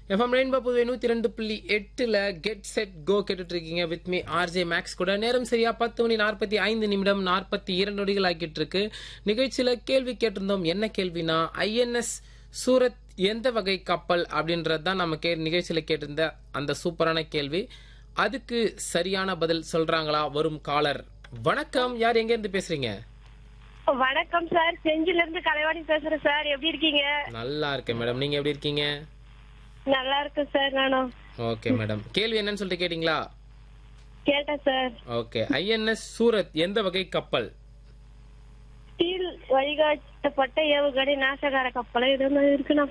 FM rainbow Puduvai நூத்தி ரெண்டு புள்ளி எட்டுல கெட் செட் கோ கேட்டுட்டு இருக்கீங்க வித் மீ ஆர்ஜே மேக்ஸ் கூட நேரம் சரியா பத்து மணி நாற்பத்தி ஐந்து நிமிடம் நாற்பத்தி இரண்டு நொடிகள் ஆகிட்டு இருக்கு நிகழ்ச்சியில கேள்வி கேட்டிருந்தோம் என்ன கேள்வினா ஐஎன்எஸ் சூரத் எந்த வகை கப்பல் அப்படின்றது தான் நம்ம கே நிகழ்ச்சியில கேட்டிருந்த அந்த சூப்பரான கேள்வி அதுக்கு சரியான பதில் சொல்றாங்களா வரும் காலர் வணக்கம் யார் எங்க இருந்து பேசுறீங்க வணக்கம் சார் செஞ்சில இருந்து கலைவாணி பேசுறேன் சார் எப்படி இருக்கீங்க நல்லா இருக்கேன் மேடம் நீங்க எப்படி இருக்கீங்க நல்லா இருக்கு சார் நானும் ஓகே மேடம் கேள்வி என்னன்னு சொல்லிட்டு கேட்டீங்களா கேட்டேன் சார் ஓகே ஐஎன்எஸ் சூரத் எந்த வகை கப்பல் ஸ்டீல் வழிகாட்டப்பட்ட ஏவுகணை நாசகார கப்பல் இது ஒண்ணு இருக்கு நான்